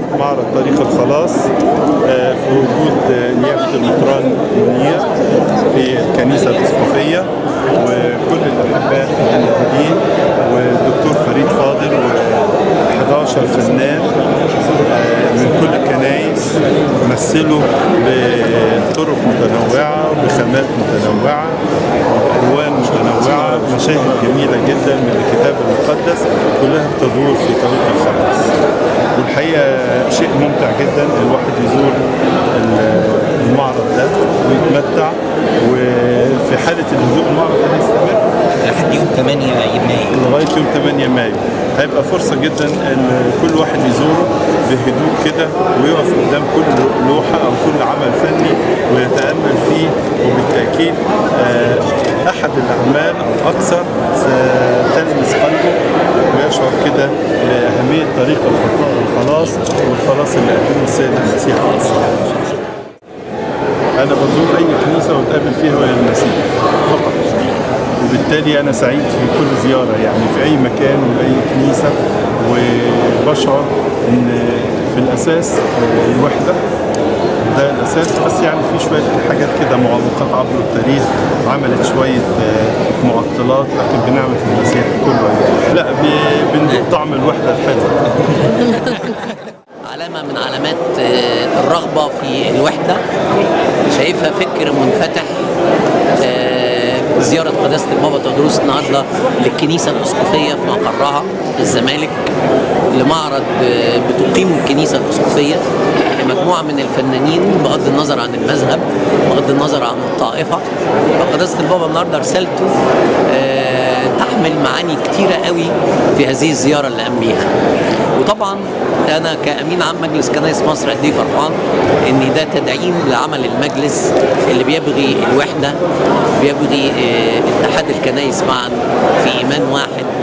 معرض طريق الخلاص آه، في وجود آه، نيافة المطران منير في الكنيسة الأسقفية وكل الأحباء الموجودين والدكتور فريد فاضل و11 فنان آه، من كل الكنائس مثلوا بطرق متنوعة بخامات متنوعة بألوان متنوعة مشاهد جميلة جدا من الكتاب المقدس كلها بتدور في طريق الخلاص والحقيقة شيء ممتع جدا الواحد يزور المعرض ده ويتمتع وفي حالة الهدوء المعرض ده هيستمر لحد يوم 8 مايو لغايه يوم 8 مايو هيبقى فرصه جدا ان كل واحد يزوره بهدوء كده ويقف قدام كل لوحه او كل عمل فني ويتامل فيه وبالتاكيد آه، احد الاعمال او اكثر ستلمس قلبه ويشعر كده باهميه طريق الخطاء الخلاص والخلاص اللي قدمه السيد المسيح عليه الصلاه والسلام. انا بزور اي كنيسه واتقابل فيها ويا المسيح فقط وبالتالي انا سعيد في كل زياره يعني في اي مكان واي كنيسه وبشعر ان في الاساس الوحده ده الاساس بس يعني في شويه حاجات كده معوقات عبر التاريخ عملت شويه آه، معطلات لكن بنعمه المسيح كله لا ب- بندوق طعم الوحده الحلوه علامة من علامات آه، الرغبة في الوحدة شايفها فكر منفتح آه، زيارة قداسة البابا تدرس النهاردة للكنيسة الأسقفية في مقرها في الزمالك لمعرض آه، بتقيمه الكنيسة الأسقفية لمجموعة من الفنانين بغض النظر عن المذهب بغض النظر عن الطائفة فقداسة البابا النهاردة رسالته آه، تحمل معاني كتيرة قوي في هذه الزيارة اللي قام بيها وطبعا انا كامين عام مجلس كنائس مصر قد ايه فرحان ان ده تدعيم لعمل المجلس اللي بيبغي الوحده بيبغي آه، اتحاد الكنائس معا في ايمان واحد